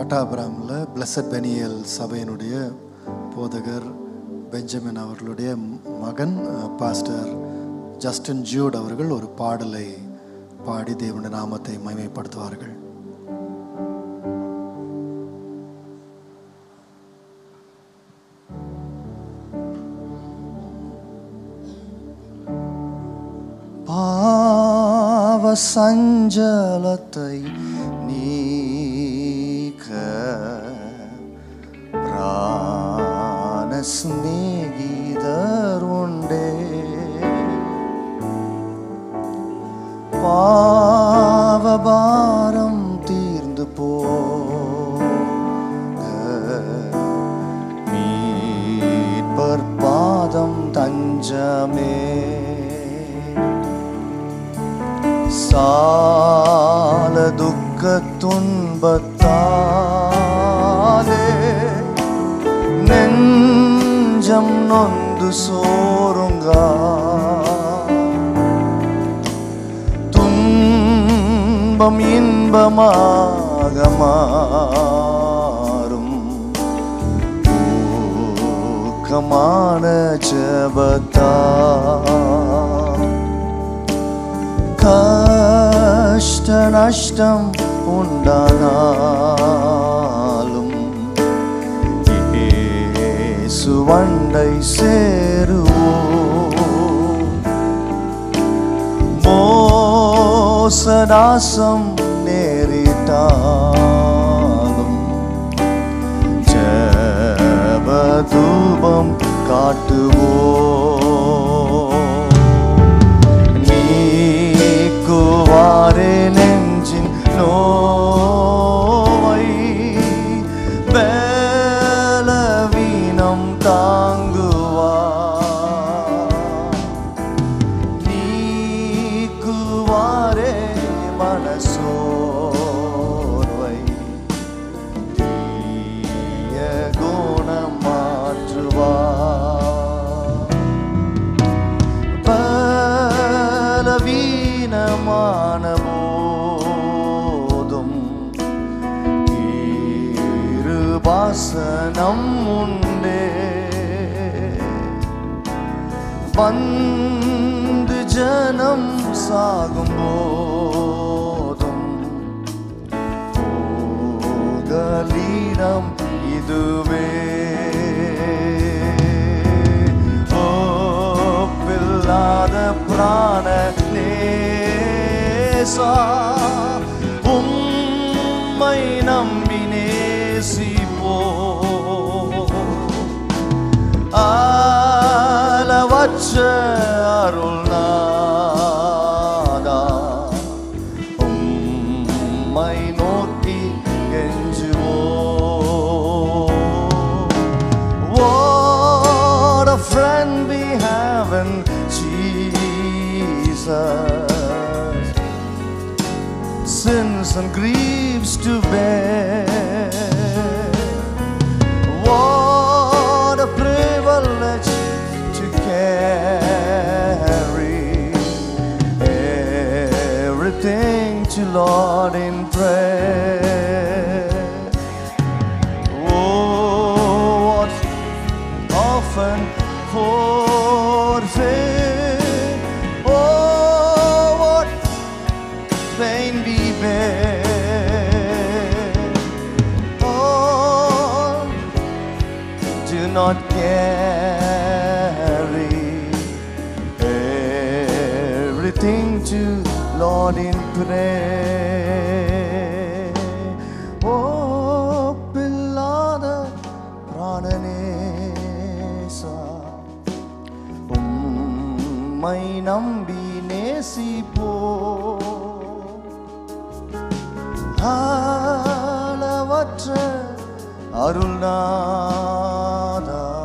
பட்டாபுரமில் blessed Peniel சபையினுடைய போதகர் Benjamin அவர்களுடைய மகன் அஹ், பாஸ்டர் ஜஸ்டின் ஜூட் அவர்கள் ஒரு பாடலை பாடி தேவனுடைய நாமத்தை மகிமைப்படுத்துவார்கள் பாவ சஞ்சலத்தை நீக்க பிராண சிநேகிதர் உண்டே பாவபாரம் தீர்ந்து போக மீட்பர் பாதம் தஞ்சமே சால துக்க துன்பத்தாலே நெஞ்சம் நொந்து சோருங்கா துன்பம் இன்பமாக மாறும் ஊக்கமான ஜபத்தா கஷ்ட நஷ்டம் உண்டானாலும் சுவண்டை சேருவோம் மோசநாசம் நேரிட்டாலும் ஜபதூபம் காட்டுவோம் நீக்குவாரே நெஞ்சின் நோவை பலவீனம் தாங்குவார் நீக்குவாரே மனசோர்வை தீய குணம் மாற்றுவார் பலவீனமான போதும் இருபாசனம் உண்டே வந்து ஜனம் சாகும் போதும் போகலீனம் இதுவே ஓப்பில்லாத பிராண நேசா உம்மை நம்பி நேசிப்போ ஆலவற்ற அருள் நாதா உம்மை நோக்கி கெஞ்சுவோ What a friend we have in Jesus Sins and griefs to bear What a privilege to carry everything to Lord in prayer. Oh, what often forfeit. Oh, what pain we bear. Oh, do not carry everything to Lord in prayer. Oh, beloved, பிராணனேசா உம்மை நம்பி நேசிப்போ ஆளவற்ற அருள்நாதா